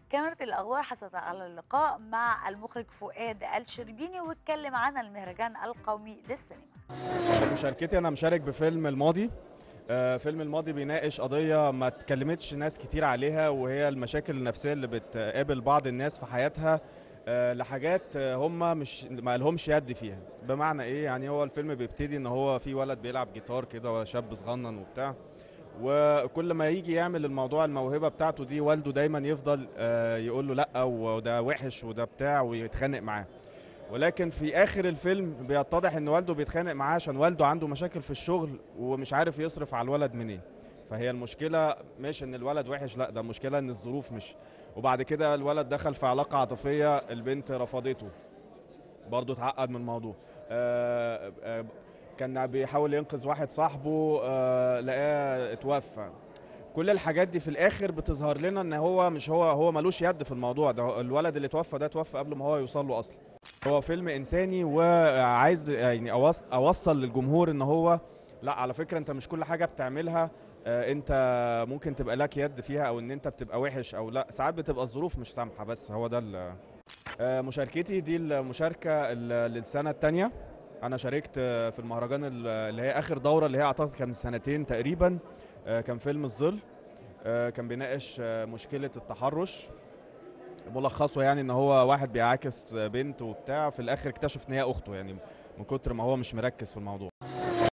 كاميرا الأخبار حصلت على اللقاء مع المخرج فؤاد الشربيني واتكلم عن المهرجان القومي للسينما مشاركتي انا مشارك بفيلم الماضي آه، فيلم الماضي بيناقش قضية ما اتكلمتش ناس كتير عليها وهي المشاكل النفسية اللي بتقابل بعض الناس في حياتها آه، لحاجات آه، هم مش ما لهمش يد فيها بمعنى ايه يعني هو الفيلم بيبتدي ان هو في ولد بيلعب جيتار كده شاب صغنن وبتاع وكل ما يجي يعمل الموضوع الموهبة بتاعته دي والده دايما يفضل آه، يقول له لا وده وحش وده بتاع ويتخانق معاه ولكن في اخر الفيلم بيتضح ان والده بيتخانق معاه عشان والده عنده مشاكل في الشغل ومش عارف يصرف على الولد منين فهي المشكله مش ان الولد وحش لا ده المشكله ان الظروف مش وبعد كده الولد دخل في علاقه عاطفيه البنت رفضته برضه اتعقد من الموضوع آه، آه، كان بيحاول ينقذ واحد صاحبه آه، لقاه اتوفى كل الحاجات دي في الاخر بتظهر لنا ان هو مش هو هو ملوش يد في الموضوع ده الولد اللي توفى ده توفى قبل ما هو يوصل له اصلا هو فيلم انساني وعايز يعني أوص- اوصل للجمهور ان هو لا على فكره انت مش كل حاجه بتعملها آه، انت ممكن تبقى لك يد فيها او ان انت بتبقى وحش او لا ساعات بتبقى الظروف مش سامحه بس هو ده ال- آه، مشاركتي دي المشاركه ال- للسنه الثانيه انا شاركت آه، في المهرجان ال- اللي هي اخر دوره اللي هي اعتقد كان من سنتين تقريبا آه، كان فيلم الظل آه، كان بيناقش آه، مشكله التحرش ملخصه يعني ان هو واحد بيعاكس بنت وبتاع في الاخر اكتشف ان هي اخته يعني من كتر ما هو مش مركز في الموضوع